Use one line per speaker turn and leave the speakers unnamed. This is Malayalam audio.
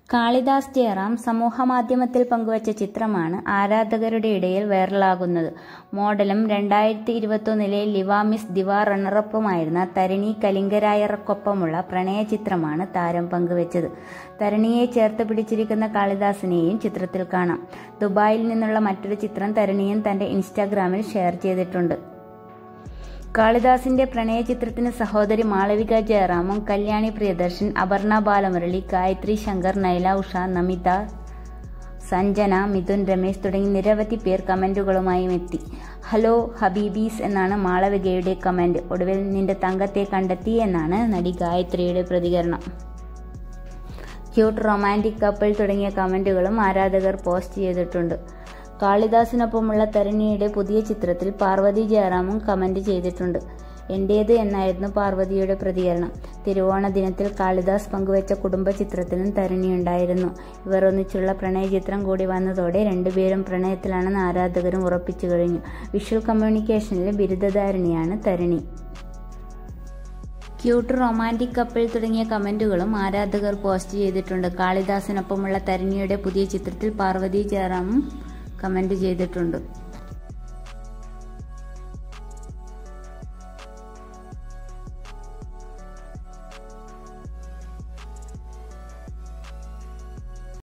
കാളിദാസ് ജയറാം സമൂഹമാധ്യമത്തിൽ പങ്കുവച്ച ചിത്രമാണ് ആരാധകരുടെ ഇടയിൽ വൈറലാകുന്നത് മോഡലും രണ്ടായിരത്തി ഇരുപത്തൊന്നിലെ ലിവാമിസ് ദിവാ റണ്ണറപ്പുമായിരുന്ന തരിണി കലിംഗരായർക്കൊപ്പമുള്ള പ്രണയ ചിത്രമാണ് താരം പങ്കുവച്ചത് തരണിയെ ചേർത്ത് പിടിച്ചിരിക്കുന്ന കാളിദാസിനെയും ചിത്രത്തിൽ കാണാം ദുബായിൽ നിന്നുള്ള മറ്റൊരു ചിത്രം തരണിയും തന്റെ ഇൻസ്റ്റാഗ്രാമിൽ ഷെയർ ചെയ്തിട്ടുണ്ട് കാളിദാസിന്റെ പ്രണയ ചിത്രത്തിന് സഹോദരി മാളവിക ജയറാമും കല്യാണി പ്രിയദർശൻ അപർണ ബാലമുരളി ഗായത്രി ശങ്കർ നൈല ഉഷ നമിത സഞ്ജന മിഥുൻ രമേശ് തുടങ്ങി നിരവധി പേർ കമന്റുകളുമായും എത്തി ഹലോ ഹബീബീസ് എന്നാണ് മാളവികയുടെ കമന്റ് ഒടുവിൽ നിന്റെ തങ്കത്തെ കണ്ടെത്തി എന്നാണ് നടി ഗായത്രിയുടെ പ്രതികരണം ക്യൂട്ട് റൊമാൻറ്റിക് കപ്പിൾ തുടങ്ങിയ കമന്റുകളും ആരാധകർ പോസ്റ്റ് ചെയ്തിട്ടുണ്ട് കാളിദാസിനൊപ്പമുള്ള തരുണിയുടെ പുതിയ ചിത്രത്തിൽ പാർവതി ജയറാമും കമന്റ് ചെയ്തിട്ടുണ്ട് എന്റേത് എന്നായിരുന്നു പാർവതിയുടെ പ്രതികരണം തിരുവോണ ദിനത്തിൽ കാളിദാസ് പങ്കുവച്ച കുടുംബ ചിത്രത്തിലും തരുണിയുണ്ടായിരുന്നു ഇവർ ഒന്നിച്ചുള്ള പ്രണയ ചിത്രം കൂടി വന്നതോടെ രണ്ടുപേരും പ്രണയത്തിലാണെന്ന് ആരാധകരും ഉറപ്പിച്ചു കഴിഞ്ഞു വിഷ്വൽ കമ്മ്യൂണിക്കേഷനിലെ ബിരുദധാരിണിയാണ് തരുണി ക്യൂട്ട് റൊമാൻറ്റിക് കപ്പിൾ തുടങ്ങിയ കമന്റുകളും ആരാധകർ പോസ്റ്റ് ചെയ്തിട്ടുണ്ട് കാളിദാസിനൊപ്പമുള്ള തരുണിയുടെ പുതിയ ചിത്രത്തിൽ പാർവതി ജയറാമും കമന്റ് ചെയ്തിട്ടുണ്ട്